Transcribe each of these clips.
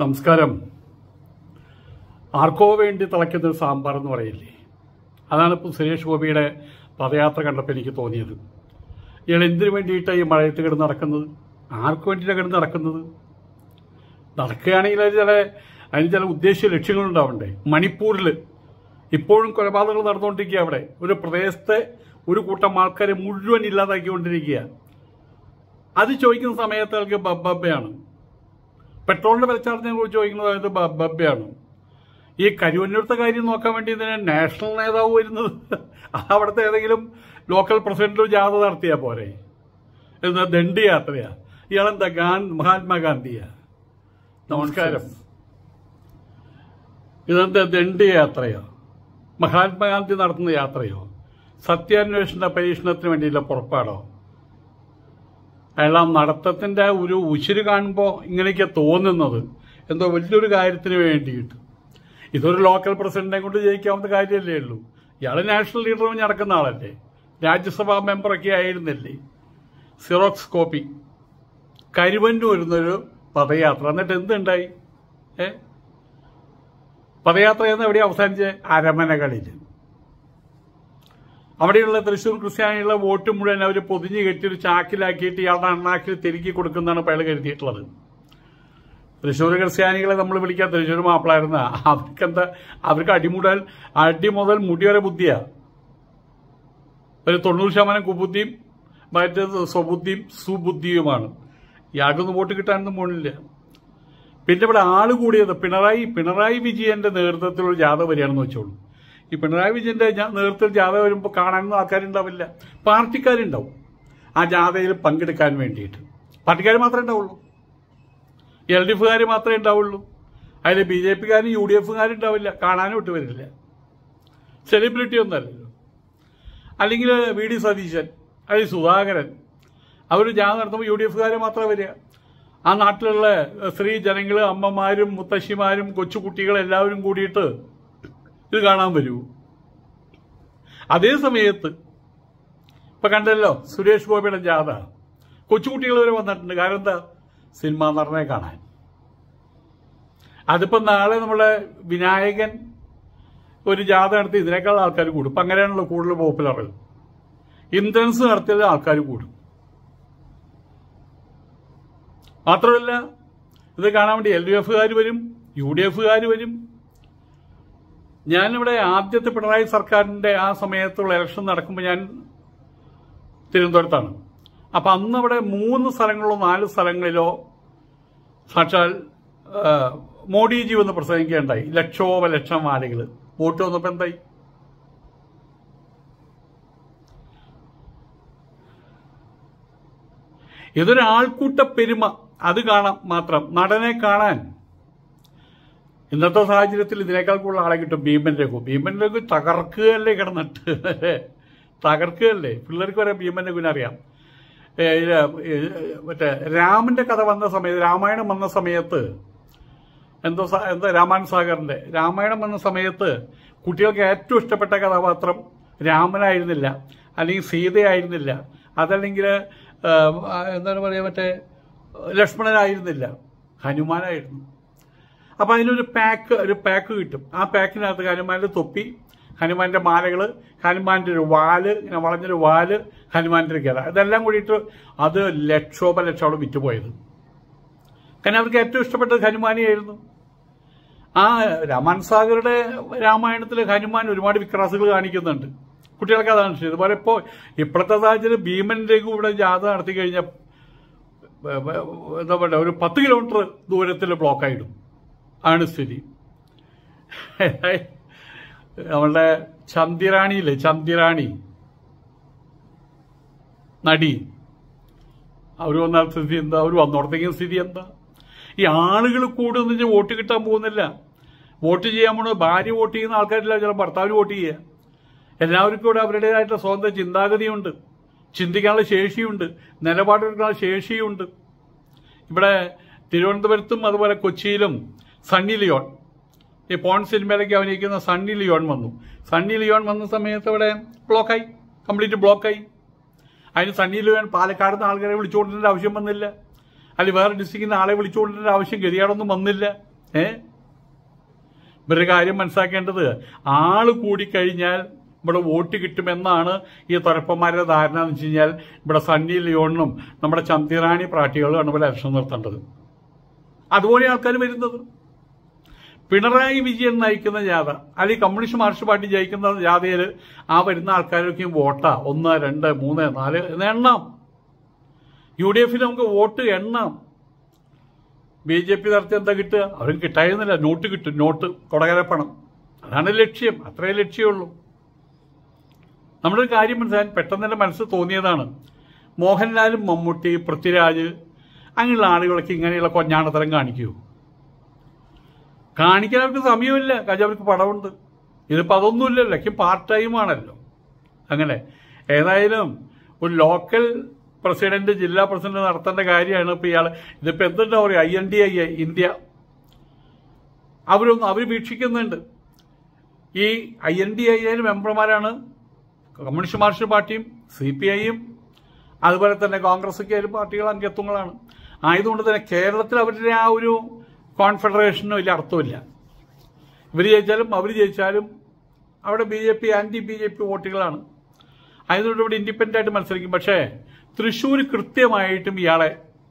നമസ്കാരം ആർക്കോ വേണ്ടി തിളയ്ക്കുന്ന ഒരു സാമ്പാർ എന്ന് പറയില്ലേ അതാണ് ഇപ്പോൾ സുരേഷ് ഗോപിയുടെ പദയാത്ര കണ്ടപ്പോൾ എനിക്ക് തോന്നിയത് ഇയാൾ എന്തിനു വേണ്ടിയിട്ടാണ് ഈ മഴയത്ത് കിടന്ന് നടക്കുന്നത് ആർക്ക് വേണ്ടിയിട്ടാണ് കിടന്ന് നടക്കുന്നത് നടക്കുകയാണെങ്കിൽ അതിന് ചില അതിന് ചില ഉദ്ദേശ ലക്ഷ്യങ്ങളുണ്ടാവണ്ടേ മണിപ്പൂരിൽ ഇപ്പോഴും കൊലപാതകങ്ങൾ നടന്നുകൊണ്ടിരിക്കുക അവിടെ ഒരു പ്രദേശത്തെ ഒരു കൂട്ടം ആൾക്കാരെ മുഴുവൻ ഇല്ലാതാക്കിക്കൊണ്ടിരിക്കുക അത് ചോദിക്കുന്ന സമയത്ത് ആൾക്ക് ബബ്ബയാണ് പെട്രോളിന്റെ വിലച്ചാർജിനെ കുറിച്ച് ചോദിക്കുന്ന സമയത്ത് ബബ്ബയാണ് ഈ കരുവന്നൂരത്തെ കാര്യം നോക്കാൻ വേണ്ടി ഇതിന് നാഷണൽ നേതാവ് വരുന്നത് അത് അവിടുത്തെ ഏതെങ്കിലും ലോക്കൽ പ്രസിഡന്റ് ജാഥ നടത്തിയാ പോരെ എന്താ ദണ്ഡി യാത്രയാ ഇയാളെന്താ ഗാൻ മഹാത്മാഗാന്ധിയാ നമസ്കാരം ഇതെന്താ ദണ്ഡി യാത്രയോ മഹാത്മാഗാന്ധി നടത്തുന്ന യാത്രയോ സത്യാന്വേഷണ പരീക്ഷണത്തിന് വേണ്ടിയുള്ള പുറപ്പാടോ അയാൾ ആ നടത്തത്തിന്റെ ഒരു ഉശിര് കാണുമ്പോൾ ഇങ്ങനെയൊക്കെ തോന്നുന്നത് എന്തോ വലിയൊരു കാര്യത്തിന് വേണ്ടിയിട്ട് ഇതൊരു ലോക്കൽ പ്രസിഡന്റിനെ കൊണ്ട് ജയിക്കാവുന്ന കാര്യമല്ലേ ഉള്ളൂ ഇയാൾ നാഷണൽ ലീഡർ നടക്കുന്ന ആളല്ലേ രാജ്യസഭാ മെമ്പറൊക്കെ ആയിരുന്നില്ലേ സിറോക്സ് കോപ്പി കരുവന്നൂർ എന്നൊരു പദയാത്ര എന്നിട്ട് എന്തുണ്ടായി ഏ പദയാത്ര എന്ന് എവിടെയാ അവസാനിച്ച് അരമനകളിൽ അവിടെയുള്ള തൃശ്ശൂർ ക്രിസ്ത്യാനികളുടെ വോട്ട് മുഴുവൻ അവർ പൊതിഞ്ഞ് കെട്ടി ഒരു ചാക്കിലാക്കിയിട്ട് ഇയാളുടെ അണ്ണാക്കിൽ തിരുക്കി കൊടുക്കുന്നതാണ് അയാൾ കരുതിയിട്ടുള്ളത് തൃശ്ശൂർ ക്രിസ്ത്യാനികളെ നമ്മൾ വിളിക്കാൻ തൃശ്ശൂർ മാപ്പിളായിരുന്ന അവർക്കെന്താ അവർക്ക് അടിമുടൽ അടി മുതൽ മുടി വരെ ബുദ്ധിയാ ഒരു തൊണ്ണൂറ് ശതമാനം കുബുദ്ധിയും മറ്റേത് സ്വബുദ്ധിയും സുബുദ്ധിയുമാണ് ഇയാൾക്കൊന്നും വോട്ട് കിട്ടാനൊന്നും പോണില്ല പിന്നെ ഇവിടെ ആള് കൂടിയത് പിണറായി പിണറായി വിജയന്റെ നേതൃത്വത്തിലുള്ള ജാഥ വരികയാണെന്ന് വെച്ചോളൂ ഈ പിണറായി വിജയന്റെ ജാ- നേതൃത്വത്തിൽ ജാഥ വരുമ്പോൾ കാണാനൊന്നും ആൾക്കാരുണ്ടാവില്ല പാർട്ടിക്കാരുണ്ടാവും ആ ജാഥയിൽ പങ്കെടുക്കാൻ വേണ്ടിയിട്ട് പാർട്ടിക്കാർ മാത്രമേ ഉണ്ടാവുള്ളൂ എൽ ഡി എഫുകാർ മാത്രമേ ഉണ്ടാവുള്ളൂ അതിൽ ബി ജെ പിക്കാരും യു ഡി എഫുകാരും ഉണ്ടാവില്ല കാണാനും വിട്ടു വരില്ല സെലിബ്രിറ്റി ഒന്നല്ലല്ലോ അല്ലെങ്കിൽ വി ഡി സതീശൻ അല്ലെങ്കിൽ സുധാകരൻ അവർ ജാഥ നടത്തുമ്പോൾ യു ഡി എഫുകാർ മാത്രമേ വരിക ആ നാട്ടിലുള്ള സ്ത്രീ ജനങ്ങൾ അമ്മമാരും മുത്തശ്ശിമാരും കൊച്ചുകുട്ടികൾ എല്ലാവരും കൂടിയിട്ട് ഇത് കാണാൻ വരൂ അതേ സമയത്ത് ഇപ്പൊ കണ്ടല്ലോ സുരേഷ് ഗോപിയുടെ ജാഥ കൊച്ചുകുട്ടികൾ വരെ വന്നിട്ടുണ്ട് കാരണം എന്താ സിനിമാ നടനെ കാണാൻ അതിപ്പോ നാളെ നമ്മളെ വിനായകൻ ഒരു ജാഥ നടത്തി ഇതിനേക്കാൾ ആൾക്കാർ കൂടും ഇപ്പൊ അങ്ങനെയാണല്ലോ കൂടുതൽ പോപ്പുലർ ഇന്ദ്രൻസ് നടത്തിയാൽ ആൾക്കാർ കൂടും മാത്രമല്ല ഇത് കാണാൻ വേണ്ടി എൽ ഡി എഫുകാർ വരും യു ഡി എഫുകാർ വരും ഞാനിവിടെ ആദ്യത്തെ പിണറായി സർക്കാരിന്റെ ആ സമയത്തുള്ള ഇലക്ഷൻ നടക്കുമ്പോൾ ഞാൻ തിരുവനന്തപുരത്താണ് അപ്പൊ അന്ന് അവിടെ മൂന്ന് സ്ഥലങ്ങളിലോ നാല് സ്ഥലങ്ങളിലോ സാക്ഷാൽ ആ, മോഡിജി വന്ന് പ്രസംഗിക്കുകയുണ്ടായി ലക്ഷോപലക്ഷം ആളുകൾ വോട്ട് വന്നപ്പോ എന്തായി ഇതൊരു ആൾക്കൂട്ട പെരുമ അത് കാണാം മാത്രം നടനെ കാണാൻ ഇന്നത്തെ സാഹചര്യത്തിൽ ഇതിനേക്കാൾ കൂടുതൽ ആളെ കിട്ടും ഭീമൻ രഘു ഭീമൻ രഘു തകർക്കുകയല്ലേ കിടന്നിട്ട് തകർക്കുകയല്ലേ പിള്ളേർക്ക് വരെ ഭീമൻ രഘുവിനെ അറിയാം ഏ, ഇത്, ഏ, മറ്റേ രാമന്റെ കഥ വന്ന സമയത്ത് രാമായണം വന്ന സമയത്ത് എന്തോ സ- എന്താ രാമായണ സാഗറിന്റെ രാമായണം വന്ന സമയത്ത് കുട്ടികൾക്ക് ഏറ്റവും ഇഷ്ടപ്പെട്ട കഥാപാത്രം രാമനായിരുന്നില്ല അല്ലെങ്കിൽ സീതയായിരുന്നില്ല അതല്ലെങ്കിൽ ആ, ആ, എന്താണ് പറയുക മറ്റേ ലക്ഷ്മണനായിരുന്നില്ല ഹനുമാനായിരുന്നു അപ്പൊ അതിനൊരു പാക്ക് ഒരു പാക്ക് കിട്ടും ആ പാക്കിനകത്ത് ഹനുമാന്റെ തൊപ്പി ഹനുമാന്റെ മാലകള് ഹനുമാന്റെ ഒരു വാല് ഇങ്ങനെ വളഞ്ഞൊരു വാല് ഹനുമാന്റെ ഒരു ഗത ഇതെല്ലാം കൂടിയിട്ട് അത് ലക്ഷോപലക്ഷോളം വിറ്റുപോയത് കാരണം അവർക്ക് ഏറ്റവും ഇഷ്ടപ്പെട്ടത് ഹനുമാനിയായിരുന്നു ആ രാമാൻ സാഗറുടെ രാമായണത്തിൽ ഹനുമാൻ ഒരുപാട് വിക്രാസുകൾ കാണിക്കുന്നുണ്ട് കുട്ടികൾക്ക് അതാണ് ഇഷ്ടം ഇതുപോലെ ഇപ്പോൾ ഇപ്പോഴത്തെ സാഹചര്യം ഭീമൻ രഘു ഇവിടെ ജാഥ നടത്തി കഴിഞ്ഞാൽ എന്താ പറയുക ഒരു പത്ത് കിലോമീറ്റർ ദൂരത്തിൽ ബ്ലോക്കായിടും ആണ് സ്ഥിതി നമ്മളുടെ ചന്തിറാണിയില്ലേ ചന്തിറാണി നടി അവർ വന്നാൽ സ്ഥിതി എന്താ അവർ വന്നോടത്തേക്കും സ്ഥിതി എന്താ ഈ ആളുകൾ കൂടുന്ന വോട്ട് കിട്ടാൻ പോകുന്നില്ല വോട്ട് ചെയ്യാൻ പോണത് ഭാര്യ വോട്ട് ചെയ്യുന്ന ആൾക്കാരില്ല ചില ഭർത്താവിന് വോട്ട് ചെയ്യുക എല്ലാവർക്കും ഇവിടെ അവരുടേതായിട്ടുള്ള സ്വന്തം ചിന്താഗതിയുണ്ട് ചിന്തിക്കാനുള്ള ശേഷിയുണ്ട് നിലപാടെടുക്കാനുള്ള ശേഷിയുണ്ട് ഇവിടെ തിരുവനന്തപുരത്തും അതുപോലെ കൊച്ചിയിലും സണ്ണി ലിയോൺ ഈ പോൺ സിനിമയിലൊക്കെ അഭിനയിക്കുന്ന സണ്ണി ലിയോൺ വന്നു സണ്ണി ലിയോൺ വന്ന സമയത്ത് ഇവിടെ ബ്ലോക്കായി കംപ്ലീറ്റ് ബ്ലോക്കായി അതിന് സണ്ണി ലിയോൺ പാലക്കാട് നിന്ന് ആൾക്കാരെ വിളിച്ചുകൊണ്ടിരുന്ന ആവശ്യം വന്നില്ല അല്ലെങ്കിൽ വേറെ ഡിസ്ട്രിക്റ്റിൽ നിന്ന് ആളെ വിളിച്ചുകൊണ്ടിരുന്ന ആവശ്യം ഗതിയാടൊന്നും വന്നില്ല ഏ ഇവരുടെ കാര്യം മനസ്സിലാക്കേണ്ടത് ആള് കൂടിക്കഴിഞ്ഞാൽ ഇവിടെ വോട്ട് കിട്ടുമെന്നാണ് ഈ തുരപ്പന്മാരുടെ ധാരണ എന്ന് വെച്ച് കഴിഞ്ഞാൽ ഇവിടെ സണ്ണി ലിയോണിനും നമ്മുടെ ചന്തിറാണി പ്രാട്ടികളുമാണ് ഇവിടെ ഇലക്ഷൻ നിർത്തേണ്ടത് അതുപോലെ ആൾക്കാർ വരുന്നത് പിണറായി വിജയൻ നയിക്കുന്ന ജാഥ അല്ലെങ്കിൽ കമ്മ്യൂണിസ്റ്റ് മാർക്സിസ്റ്റ് പാർട്ടി ജയിക്കുന്ന ജാഥയിൽ ആ വരുന്ന ആൾക്കാരൊക്കെ വോട്ടാ ഒന്ന് രണ്ട് മൂന്ന് നാല് എന്ന് എണ്ണാം യു ഡി എഫിൽ നമുക്ക് വോട്ട് എണ്ണാം ബി ജെ പി നടത്തി എന്താ കിട്ടുക അവർക്ക് കിട്ടായിരുന്നില്ല നോട്ട് കിട്ടും നോട്ട് കൊടകരപ്പണം അതാണ് ലക്ഷ്യം അത്രേ ലക്ഷ്യമുള്ളൂ നമ്മുടെ ഒരു കാര്യം മനസ്സിലാൻ പെട്ടെന്ന് തന്നെ മനസ്സിൽ തോന്നിയതാണ് മോഹൻലാലും മമ്മൂട്ടി പൃഥ്വിരാജ് അങ്ങനെയുള്ള ആളുകളൊക്കെ ഇങ്ങനെയുള്ള കൊഞ്ഞാണത്തരം കാണിക്കൂ കാണിക്കാൻ അവർക്ക് സമയമില്ല കാര്യം അവർക്ക് പടമുണ്ട് ഇതിപ്പോൾ അതൊന്നുമില്ലല്ലോ ലക്ഷ്യം പാർട്ട് ടൈം ആണല്ലോ അങ്ങനെ ഏതായാലും ഒരു ലോക്കൽ പ്രസിഡന്റ് ജില്ലാ പ്രസിഡന്റ് നടത്തേണ്ട കാര്യമാണ് ഇപ്പോൾ ഇയാൾ ഇതിപ്പോൾ എന്തുണ്ടാ പറയുക I N D I India അവരൊന്നും അവർ വീക്ഷിക്കുന്നുണ്ട് ഈ ഐ എൻ ഡി ഐ മെമ്പർമാരാണ് കമ്മ്യൂണിസ്റ്റ് മാർക്സിസ്റ്റ് പാർട്ടിയും സി പി ഐയും അതുപോലെ തന്നെ കോൺഗ്രസ് ഒക്കെ ആയാലും പാർട്ടികൾ അംഗത്വങ്ങളാണ് ആയതുകൊണ്ട് തന്നെ കേരളത്തിൽ അവരുടെ ആ ഒരു കോൺഫെഡറേഷനും വലിയ അർത്ഥമില്ല ഇവർ ജയിച്ചാലും അവർ ജയിച്ചാലും അവിടെ B J P anti B J P വോട്ടുകളാണ് ആയതുകൊണ്ട് ഇവിടെ ഇൻഡിപെൻഡന്റ് ആയിട്ട് മത്സരിക്കും പക്ഷേ തൃശ്ശൂർ കൃത്യമായിട്ടും ഇയാളെ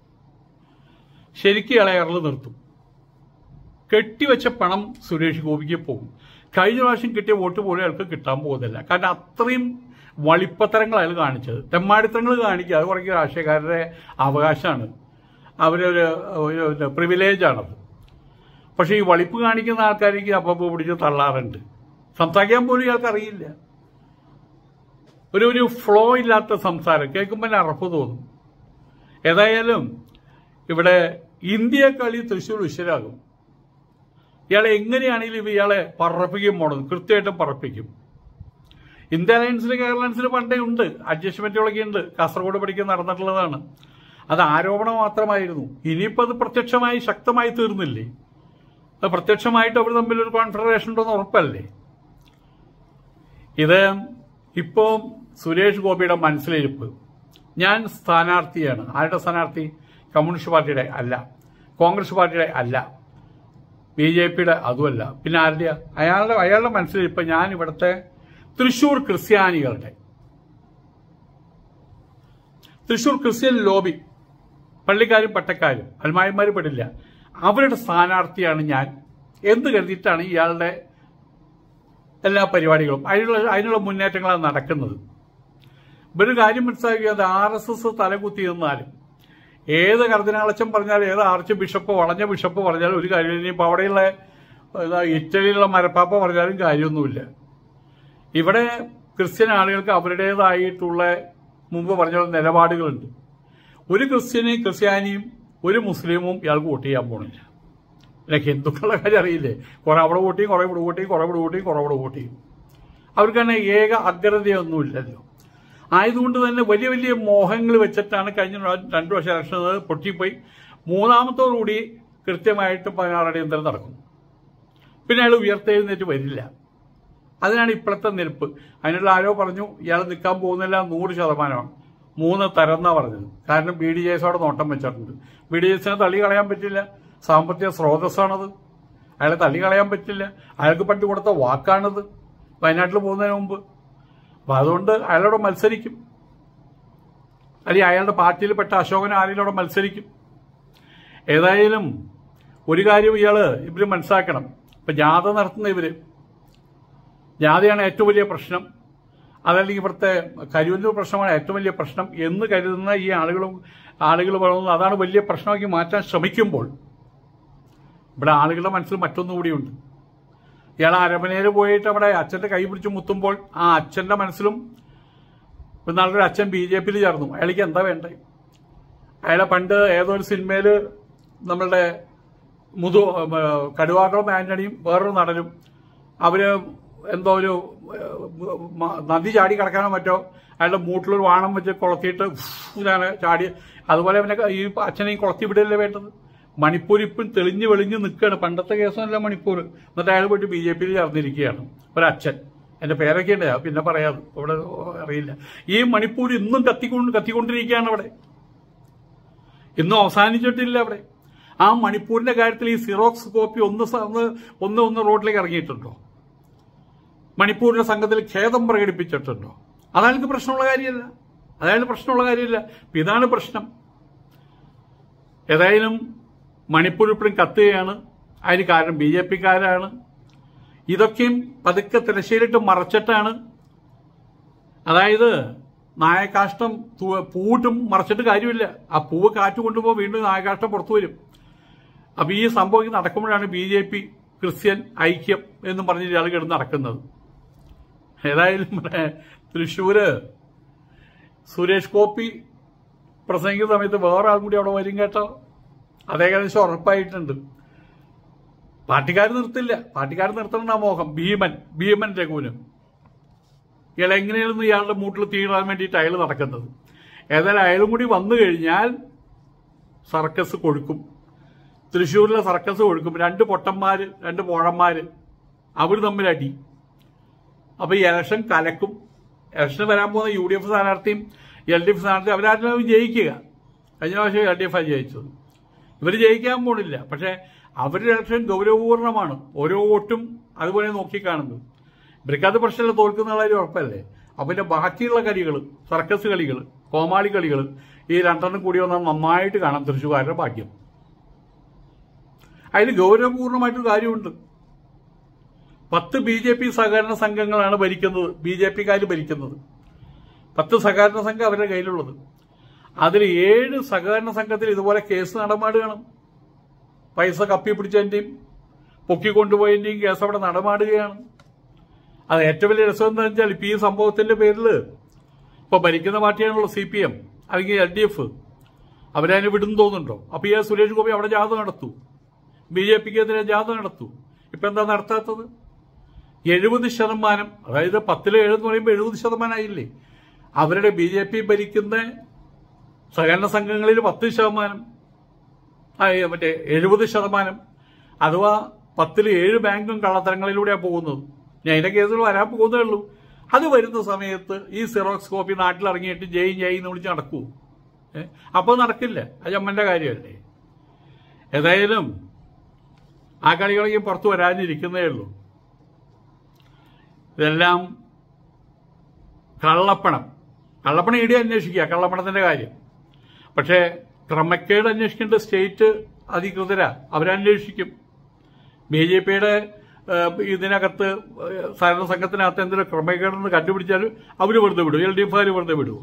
ശരിക്കും ഇയാളെ ഇറള് നിർത്തും കെട്ടിവെച്ച പണം സുരേഷ് ഗോപിക്ക് പോകും കഴിഞ്ഞ പ്രാവശ്യം കിട്ടിയ വോട്ട് പോലും അയാൾക്ക് കിട്ടാൻ പോകുന്നില്ല കാരണം അത്രയും വളിപ്പത്തരങ്ങൾ അയാൾ കാണിച്ചത് തെമ്മാടിത്തരങ്ങൾ കാണിക്കുക അത് കുറേ രാഷ്ട്രീയക്കാരുടെ അവകാശമാണ് അവരൊരു ഒരു പ്രിവിലേജ് ആണത് പക്ഷേ ഈ വളിപ്പ് കാണിക്കുന്ന ആൾക്കാർക്ക് അപ്പം പിടിച്ച് തള്ളാറുണ്ട് സംസാരിക്കാൻ പോലും ഇയാൾക്ക് അറിയില്ല ഒരു ഒരു ഫ്ലോ ഇല്ലാത്ത സംസാരം കേൾക്കുമ്പോൾ തന്നെ അറപ്പ് തോന്നും ഏതായാലും ഇവിടെ ഇന്ത്യ കളി തൃശ്ശൂർ ഉശരാകും ഇയാളെ എങ്ങനെയാണെങ്കിലും ഇയാളെ പറപ്പിക്കും പോണത് കൃത്യമായിട്ടും പറപ്പിക്കും ഇന്ത്യ അലയൻസിൽ കേരളൻസിൽ പണ്ടേ ഉണ്ട് അഡ്ജസ്റ്റ്മെന്റുകളൊക്കെ ഉണ്ട് കാസർഗോഡ് പഠിക്കാൻ നടന്നിട്ടുള്ളതാണ് അത് ആരോപണം മാത്രമായിരുന്നു ഇനിയിപ്പോൾ അത് പ്രത്യക്ഷമായി ശക്തമായി തീർന്നില്ലേ അത് പ്രത്യക്ഷമായിട്ട് അവർ തമ്മിൽ ഒരു കോൺഫെഡറേഷൻ ഉണ്ടെന്ന് ഉറപ്പല്ലേ ഇത് ഇപ്പോൾ സുരേഷ് ഗോപിയുടെ മനസ്സിലിരിപ്പ് ഞാൻ സ്ഥാനാർത്ഥിയാണ് ആരുടെ സ്ഥാനാർത്ഥി കമ്മ്യൂണിസ്റ്റ് പാർട്ടിയുടെ അല്ല കോൺഗ്രസ് പാർട്ടിയുടെ അല്ല ബി ജെ പിയുടെ അതുമല്ല പിന്നെ ആരുടെയാ അയാളുടെ അയാളുടെ മനസ്സിലിരിപ്പ് ഞാൻ ഇവിടുത്തെ തൃശൂർ ക്രിസ്ത്യാനികളുടെ തൃശൂർ ക്രിസ്ത്യൻ ലോബി പള്ളിക്കാരും പട്ടക്കാരും അൽമായന്മാർ പെടില്ല അവരുടെ സ്ഥാനാർത്ഥിയാണ് ഞാൻ എന്ന് കരുതിയിട്ടാണ് ഇയാളുടെ എല്ലാ പരിപാടികളും അതിനുള്ള അതിനുള്ള മുന്നേറ്റങ്ങളാണ് നടക്കുന്നത് ഇവര് കാര്യം മനസ്സിലാക്കിയത് അത് ആർ എസ് എസ് തലകുത്തി നിന്നാലും ഏത് കർദിനാളച്ചൻ പറഞ്ഞാലും ഏത് ആർച്ച് ബിഷപ്പ് വളഞ്ഞ ബിഷപ്പ് പറഞ്ഞാലും ഒരു കാര്യം ഇനിയിപ്പോൾ അവിടെയുള്ള ഏതാ ഇറ്റലിയിലുള്ള മരപ്പാപ്പ പറഞ്ഞാലും കാര്യമൊന്നുമില്ല ഇവിടെ ക്രിസ്ത്യൻ ആളുകൾക്ക് അവരുടേതായിട്ടുള്ള മുമ്പ് പറഞ്ഞ പോലെ നിലപാടുകളുണ്ട് ഒരു ക്രിസ്ത്യനെയും ക്രിസ്ത്യാനിയും ഒരു മുസ്ലിമും ഇയാൾക്ക് വോട്ട് ചെയ്യാൻ പോണില്ല പിന്നെ ഹിന്ദുക്കളുടെ കാര്യം അറിയില്ലേ കുറെ അവിടെ വോട്ട് ചെയ്യും കുറെ ഇവിടെ വോട്ട് ചെയ്യും കുറെ ഇവിടെ വോട്ട് ചെയ്യും കുറെ ഇവിടെ വോട്ട് ചെയ്യും അവർക്കാണ് ഏക അഗ്രതയൊന്നുമില്ലല്ലോ ആയതുകൊണ്ട് തന്നെ വലിയ വലിയ മോഹങ്ങൾ വെച്ചിട്ടാണ് കഴിഞ്ഞ പ്രാവശ്യം രണ്ടു വർഷം ഇലക്ഷൻ പൊട്ടിപ്പോയി മൂന്നാമത്തോടുകൂടി കൃത്യമായിട്ട് പതിനാറ് അടിയന്തരം നടക്കും പിന്നെ അയാൾ ഉയർത്തെഴുന്നേറ്റ് വരില്ല അതിനാണ് ഇപ്പോഴത്തെ നിൽപ്പ് അതിനുള്ള ആരോ പറഞ്ഞു ഇയാൾ നിൽക്കാൻ പോകുന്നില്ല നൂറ് ശതമാനമാണ് മൂന്ന് തരം എന്നാ പറഞ്ഞത് കാരണം ബി ഡി ജെസോടെ നോട്ടം വെച്ചിട്ടുണ്ട് ബി ഡി ജെസിനെ തള്ളി കളയാൻ പറ്റില്ല സാമ്പത്തിക സ്രോതസ്സാണത് അയാളെ തള്ളി കളയാൻ പറ്റില്ല അയാൾക്ക് പണ്ട് കൊടുത്ത വാക്കാണത് വയനാട്ടിൽ പോകുന്നതിന് മുമ്പ് അപ്പൊ അതുകൊണ്ട് അയാളോട് മത്സരിക്കും അല്ലെങ്കിൽ അയാളുടെ പാർട്ടിയിൽപ്പെട്ട അശോകൻ ആരെങ്കിലോടെ മത്സരിക്കും ഏതായാലും ഒരു കാര്യം ഇയാള് ഇവര് മനസ്സിലാക്കണം ഇപ്പൊ ജാഥ നടത്തുന്ന ഇവര് ജാഥയാണ് ഏറ്റവും വലിയ പ്രശ്നം അതല്ലെങ്കിൽ ഇവിടുത്തെ കരുവന്നൂർ പ്രശ്നമാണ് ഏറ്റവും വലിയ പ്രശ്നം എന്ന് കരുതുന്ന ഈ ആളുകളും ആളുകൾ പറയുന്നത് അതാണ് വലിയ പ്രശ്നമാക്കി മാറ്റാൻ ശ്രമിക്കുമ്പോൾ ഇവിടെ ആളുകളുടെ മനസ്സിൽ മറ്റൊന്നും കൂടിയുണ്ട് ഇയാൾ അരമനയിൽ പോയിട്ട് അവിടെ അച്ഛന്റെ കൈ പിടിച്ച് മുത്തുമ്പോൾ ആ അച്ഛന്റെ മനസ്സിലും ഇന്നാളൊരു അച്ഛൻ ബി ജെ പിയിൽ ചേർന്നു അയാൾക്ക് എന്താ വേണ്ടേ അയാളെ പണ്ട് ഏതോ ഒരു സിനിമയിൽ നമ്മളുടെ മുതു കടുവാക്കുളം ആന്റണിയും വേറൊരു നടനും അവര് എന്തോ ഒരു ഏഹ്, മ- നദി ചാടി കിടക്കാനോ മറ്റോ അയാളുടെ മൂട്ടിലൊരു വാണം വെച്ച് കൊളത്തിയിട്ട് ഇങ്ങനെ ചാടി അതുപോലെ അവനെ ഈ അച്ഛനെ ഈ കൊളത്തി വിടല്ലേ വേണ്ടത് മണിപ്പൂർ ഇപ്പം തെളിഞ്ഞ് വെളിഞ്ഞ് നിൽക്കുകയാണ് പണ്ടത്തെ കേസല്ല മണിപ്പൂർ എന്നിട്ട് അയാൾ പോയിട്ട് ബി ജെ പിയിൽ ചേർന്നിരിക്കുകയാണ് ഒരച്ഛൻ എന്റെ പേരൊക്കെ ഉണ്ട് അത് പിന്നെ പറയാതെ ഇവിടെ അറിയില്ല ഈ മണിപ്പൂർ ഇന്നും കത്തിക്കൊണ്ട് കത്തിക്കൊണ്ടിരിക്കുകയാണ് അവിടെ ഇന്നും അവസാനിച്ചിട്ടില്ല അവിടെ ആ മണിപ്പൂരിന്റെ കാര്യത്തിൽ ഈ സിറോക്സ് കോപ്പി ഒന്ന് സ- ഒന്ന് ഒന്ന് ഒന്ന് റോഡിലേക്ക് ഇറങ്ങിയിട്ടുണ്ടോ മണിപ്പൂരിന്റെ സംഘത്തിൽ ഖേദം പ്രകടിപ്പിച്ചിട്ടുണ്ടോ അതായത് പ്രശ്നമുള്ള കാര്യമല്ല അതായത് പ്രശ്നമുള്ള കാര്യമില്ല ഇപ്പൊ ഇതാണ് പ്രശ്നം ഏതായാലും മണിപ്പൂർ ഇപ്പോഴും കത്തുകയാണ് അതിന് കാരണം ബി ജെ പിക്കാരാണ് ഇതൊക്കെയും പതുക്കെ തിരശ്ശീലിട്ട് മറച്ചിട്ടാണ് അതായത് നായകാഷ്ടം തു- പൂവിട്ടും മറച്ചിട്ട് കാര്യമില്ല ആ പൂവ് കാറ്റ് കൊണ്ടുപോകുമ്പോൾ വീണ്ടും നായകാഷ്ടം പുറത്തു വരും അപ്പൊ ഈ സംഭവം നടക്കുമ്പോഴാണ് ബി ജെ പി ക്രിസ്ത്യൻ ഐക്യം എന്നും പറഞ്ഞ് ഇയാൾ കിടന്ന് നടക്കുന്നത് ഏതായാലും ഇവിടെ തൃശ്ശൂര് സുരേഷ് ഗോപി പ്രസംഗിക്കുന്ന സമയത്ത് വേറെ ആൾ കൂടി അവിടെ വരും കേട്ടോ അത് ഏകദേശം ഉറപ്പായിട്ടുണ്ട് പാർട്ടിക്കാർ നിർത്തില്ല പാർട്ടിക്കാർ നിർത്തണമെന്നാ മോഹം ഭീമൻ ഭീമൻ രഘുവിന് ഇയാൾ എങ്ങനെയാണെന്ന് ഇയാളുടെ മൂട്ടിൽ തീരാൻ വേണ്ടിയിട്ട് അയാൾ നടക്കുന്നത് ഏതായാലും അയാളും കൂടി വന്നു കഴിഞ്ഞാൽ സർക്കസ് കൊഴുക്കും തൃശ്ശൂരിലെ സർക്കസ് കൊഴുക്കും രണ്ട് പൊട്ടന്മാര് രണ്ട് പോഴന്മാര് അവർ തമ്മിൽ അടി അപ്പൊ ഈ ഇലക്ഷൻ കലക്കും ഇലക്ഷൻ വരാൻ പോകുന്ന യു ഡി എഫ് സ്ഥാനാർത്ഥിയും എൽ ഡി എഫ് സ്ഥാനാർത്ഥിയും അവരാരും ജയിക്കുക കഴിഞ്ഞ പ്രാവശ്യം എൽ ഡി എഫ് ജയിച്ചത് ഇവർ ജയിക്കാൻ പോണില്ല പക്ഷെ അവരുടെ ഇലക്ഷൻ ഗൗരവപൂർണ്ണമാണ് ഓരോ വോട്ടും അതുപോലെ നോക്കിക്കാണുന്നത് ഇവർക്കത് പ്രശ്നമില്ല തോൽക്കുന്ന കാര്യം ഉറപ്പല്ലേ അപ്പൊ പിന്നെ ബാക്കിയുള്ള കളികൾ സർക്കസ് കളികൾ കോമാളി കളികൾ ഈ രണ്ടെണ്ണം കൂടി വന്നാൽ നന്നായിട്ട് കാണാം തൃശ്ശൂർക്കാരുടെ ഭാഗ്യം അതിൽ ഗൗരവപൂർണ്ണമായിട്ടൊരു കാര്യമുണ്ട് പത്ത് ബി ജെ പി സഹകരണ സംഘങ്ങളാണ് ഭരിക്കുന്നത് ബി ജെ പിക്കാർ ഭരിക്കുന്നത് പത്ത് സഹകരണ സംഘം അവരുടെ കയ്യിലുള്ളത് അതിൽ ഏഴ് സഹകരണ സംഘത്തിൽ ഇതുപോലെ കേസ് നടമാടുകയാണ് പൈസ കപ്പി പിടിച്ചതിൻ്റെയും പൊക്കിക്കൊണ്ടുപോയതിൻ്റെയും കേസ് അവിടെ നടമാടുകയാണ് അത് ഏറ്റവും വലിയ രസം എന്താ വെച്ചാൽ ഇപ്പം ഈ സംഭവത്തിന്റെ പേരിൽ ഇപ്പൊ ഭരിക്കുന്ന പാർട്ടിയാണല്ലോ സി പി എം അല്ലെങ്കിൽ എൽ ഡി എഫ് അവരതിനെ വിടുന്നു തോന്നുന്നുണ്ടോ അപ്പൊ ഈ സുരേഷ് ഗോപി അവിടെ ജാഥ നടത്തൂ ബി ജെ പിക്ക് എതിരെ ജാഥ നടത്തൂ ഇപ്പൊ എന്താ നടത്താത്തത് എഴുപത് ശതമാനം അതായത് പത്തിലെ ഏഴെന്ന് പറയുമ്പോൾ എഴുപത് ശതമാനമായില്ലേ അവരുടെ ബി ജെ പി ഭരിക്കുന്ന സഹകരണ സംഘങ്ങളിൽ പത്ത് ശതമാനം ആ, ഏ, മറ്റേ എഴുപത് ശതമാനം അഥവാ പത്തിൽ ഏഴ് ബാങ്കും കള്ളത്തരങ്ങളിലൂടെയാണ് പോകുന്നത് ഞാൻ അതിന്റെ കേസുകൾ വരാൻ പോകുന്നേ ഉള്ളൂ അത് വരുന്ന സമയത്ത് ഈ സിറോക്സ് കോപ്പി നാട്ടിലിറങ്ങിയിട്ട് ജയ് ജയ് എന്ന് വിളിച്ച് നടക്കൂ ഏ? അപ്പോൾ നടക്കില്ല അത് അമ്മന്റെ കാര്യമല്ലേ ഏതായാലും ആ കളികളൊക്കെ പുറത്തു വരാനിരിക്കുന്നേ ഉള്ളൂ ഇതെല്ലാം കള്ളപ്പണം കള്ളപ്പണം ഇടി അന്വേഷിക്കുക കള്ളപ്പണത്തിന്റെ കാര്യം പക്ഷേ ക്രമക്കേട് അന്വേഷിക്കേണ്ട സ്റ്റേറ്റ് അധികൃതരാ അവരന്വേഷിക്കും ബി ജെ പിയുടെ ഇതിനകത്ത് ഏഹ്, സഹകരണ സംഘത്തിനകത്ത് എന്തെങ്കിലും ക്രമക്കേടെന്ന് കണ്ടുപിടിച്ചാൽ അവർ വെറുതെ വിടും എൽ ഡി എഫുകാർ വെറുതെ വിടും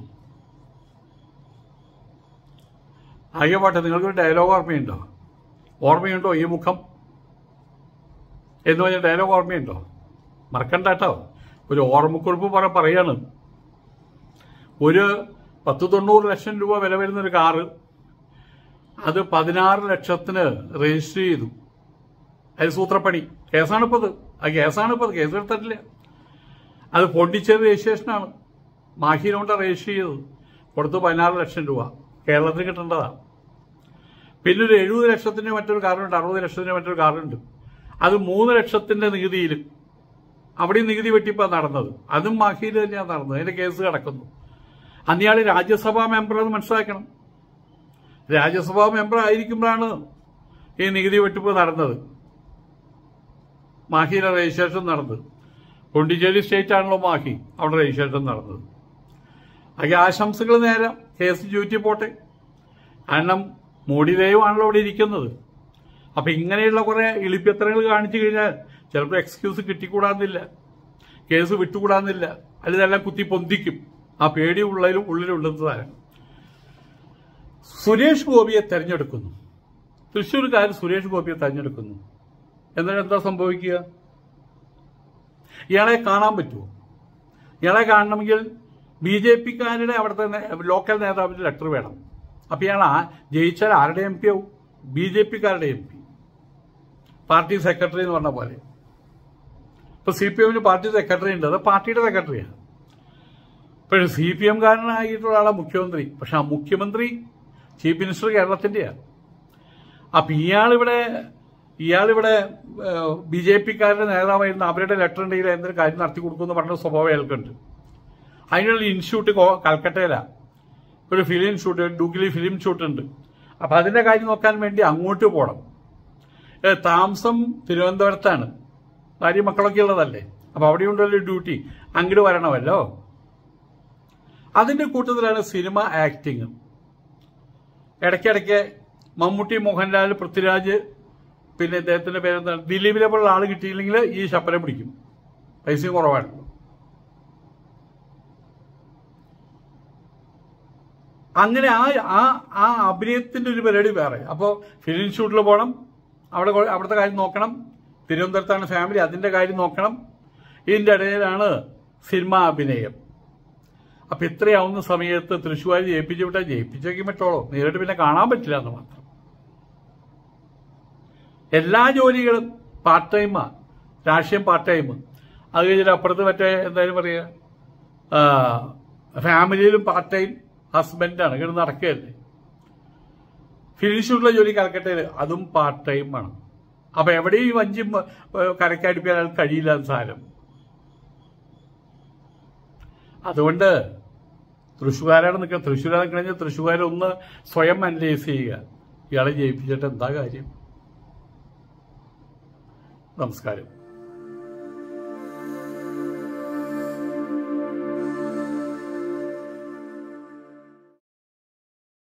ആകെ പാട്ടെ നിങ്ങൾക്കൊരു ഡയലോഗ് ഓർമ്മയുണ്ടോ ഓർമ്മയുണ്ടോ ഈ മുഖം എന്ന് പറഞ്ഞ ഡയലോഗ് ഓർമ്മയുണ്ടോ മറക്കണ്ട കേട്ടോ ഒരു ഓർമ്മക്കുറിപ്പ് പറ പറയാണ് ഒരു പത്ത് തൊണ്ണൂറ് ലക്ഷം രൂപ വില വരുന്ന ഒരു കാറ് അത് പതിനാറ് ലക്ഷത്തിന് രജിസ്റ്റർ ചെയ്തു അത് സൂത്രപ്പണി കേസാണിപ്പത് ആ കേസാണിപ്പത് കേസ് എടുത്തിട്ടില്ല അത് പോണ്ടിച്ചേരി രജിസ്ട്രേഷനാണ് മാഹിയിലോണ്ട് രജിസ്റ്റർ ചെയ്തത് കൊടുത്ത് പതിനാറ് ലക്ഷം രൂപ കേരളത്തിൽ കിട്ടേണ്ടതാ പിന്നെ ഒരു എഴുപത് ലക്ഷത്തിന്റെ മറ്റൊരു കാറുണ്ട് അറുപത് ലക്ഷത്തിന്റെ മറ്റൊരു കാറുണ്ട് അത് മൂന്ന് ലക്ഷത്തിന്റെ നികുതിയിൽ അവിടെയും നികുതി വെട്ടിപ്പാ നടന്നത് അതും മാഹിയിൽ തന്നെയാണ് നടന്നത് അതിന്റെ കേസ് കിടക്കുന്നു അന്ന് ഇയാൾ രാജ്യസഭാ മെമ്പർ എന്ന് മനസ്സിലാക്കണം രാജ്യസഭാ മെമ്പർ ആയിരിക്കുമ്പോഴാണ് ഈ നികുതി വെട്ടിപ്പ് നടന്നത് മാഹിയിലെ രജിസ്ട്രേഷൻ നടന്നത് പോണ്ടിച്ചേരി സ്റ്റേറ്റ് ആണല്ലോ മാഹി അവിടെ രജിസ്ട്രേഷൻ നടന്നത് അതൊക്കെ ആശംസകൾ നേരം കേസ് ചൂറ്റി പോട്ടെ കാരണം മോഡി ദൈവമാണല്ലോ അവിടെ ഇരിക്കുന്നത് അപ്പൊ ഇങ്ങനെയുള്ള കുറെ ഇളിപ്യത്തരങ്ങൾ കാണിച്ചു കഴിഞ്ഞാൽ ചിലപ്പോൾ എക്സ്ക്യൂസ് കിട്ടിക്കൂടാന്നില്ല കേസ് വിട്ടുകൂടാന്നില്ല അതിലെല്ലാം കുത്തി പൊന്തിക്കും ആ പേടി ഉള്ളതിലും ഉള്ളിലുള്ളതാണ് സുരേഷ് ഗോപിയെ തെരഞ്ഞെടുക്കുന്നു തൃശ്ശൂർക്കാർ സുരേഷ് ഗോപിയെ തെരഞ്ഞെടുക്കുന്നു എന്നിട്ട് എന്താ സംഭവിക്കുക ഇയാളെ കാണാൻ പറ്റുമോ ഇയാളെ കാണണമെങ്കിൽ ബി ജെ പിക്കാരുടെ അവിടുത്തെ നേ- ലോക്കൽ നേതാവിന്റെ ലെറ്റർ വേണം അപ്പൊ ഇയാൾ ആ ജയിച്ചാൽ ആരുടെ എം പി ആവും ബി ജെ പിക്കാരുടെ എം പി പാർട്ടി സെക്രട്ടറി എന്ന് പറഞ്ഞ പോലെ ഇപ്പൊ സി പി എമ്മിന് പാർട്ടി സെക്രട്ടറി ഉണ്ട് അത് പാർട്ടിയുടെ സെക്രട്ടറിയാണ് പക്ഷേ സി പി എംകാരനായിട്ടുള്ള ആളെ മുഖ്യമന്ത്രി പക്ഷെ ആ മുഖ്യമന്ത്രി ചീഫ് മിനിസ്റ്റർ കേരളത്തിന്റെയാണ് അപ്പൊ ഇയാളിവിടെ ഇയാളിവിടെ ബി ജെ പിക്കാരുടെ നേതാവായിരുന്ന അവരുടെ ലെറ്റർ ഉണ്ടെങ്കിൽ എന്തൊരു കാര്യം നടത്തി കൊടുക്കുമെന്ന് പറഞ്ഞ സ്വഭാവം അയാൾക്കുണ്ട് അതിനുള്ള ഇൻസ്റ്റിറ്റ്യൂട്ട് കോ- കൽക്കട്ടയിലാണ് ഒരു ഫിലിം ഷൂട്ട് ഡുഗിലി ഫിലിം ഷൂട്ട് ഉണ്ട് അപ്പം അതിൻ്റെ കാര്യം നോക്കാൻ വേണ്ടി അങ്ങോട്ട് പോകണം ഏ, താമസം തിരുവനന്തപുരത്താണ് ഭാര്യ മക്കളൊക്കെ ഉള്ളതല്ലേ അപ്പോൾ അവിടെ ഉണ്ടല്ലോ ഡ്യൂട്ടി അങ്ങോട്ട് വരണമല്ലോ അതിൻ്റെ കൂട്ടത്തിലാണ് സിനിമ ആക്ടിങ് ഇടയ്ക്കിടയ്ക്ക് മമ്മൂട്ടി മോഹൻലാൽ പൃഥ്വിരാജ് പിന്നെ ഇദ്ദേഹത്തിന്റെ പേരെന്താണ് ദിലീപിനെ പോലുള്ള ആൾ കിട്ടിയില്ലെങ്കിൽ ഈ ശപ്പരം പിടിക്കും പൈസയും കുറവാണ് അങ്ങനെ ആ ആ ആ അഭിനയത്തിന്റെ ഒരു പരിപാടി വേറെ അപ്പോൾ ഫിലിം ഷൂട്ടിൽ പോകണം അവിടെ കൊ- അവിടുത്തെ കാര്യം നോക്കണം തിരുവനന്തപുരത്താണ് ഫാമിലി അതിന്റെ കാര്യം നോക്കണം ഇതിന്റെ ഇടയിലാണ് സിനിമ അഭിനയം അപ്പൊ ഇത്രയാവുന്ന സമയത്ത് തൃശ്ശൂർ ജയിപ്പിച്ചു വിട്ടാൽ ജയിപ്പിച്ചേക്കും പറ്റോളൂ നേരിട്ട് പിന്നെ കാണാൻ പറ്റില്ല എന്ന് മാത്രം എല്ലാ ജോലികളും പാർട്ട് ടൈമാ രാഷ്ട്രീയം പാർട്ട് ടൈം അത് കഴിഞ്ഞിട്ട് അപ്പുറത്ത് മറ്റേ എന്തായാലും പറയുക ഫാമിലിയിലും പാർട്ട് ടൈം ഹസ്ബൻഡാണ് ഇങ്ങനെ നടക്കുകയല്ലേ ഫിനിഷുള്ള ജോലി കലക്കട്ടയിൽ അതും പാർട്ട് ടൈം ആണ് അപ്പൊ എവിടെയും ഈ വഞ്ചിയും ഏഹ്, കരക്കടുപ്പിക്കാൻ അയാൾക്ക് കഴിയില്ല എന്ന് സാരം അതുകൊണ്ട് തൃശ്ശൂരാരാണ് നിൽക്കുക തൃശ്ശൂരാണ് നിൽക്കണമെങ്കിൽ തൃശ്ശൂരൊന്ന് സ്വയം അനലൈസ് ചെയ്യുക ഇയാളെ ജയിപ്പിച്ചിട്ട് എന്താ കാര്യം നമസ്കാരം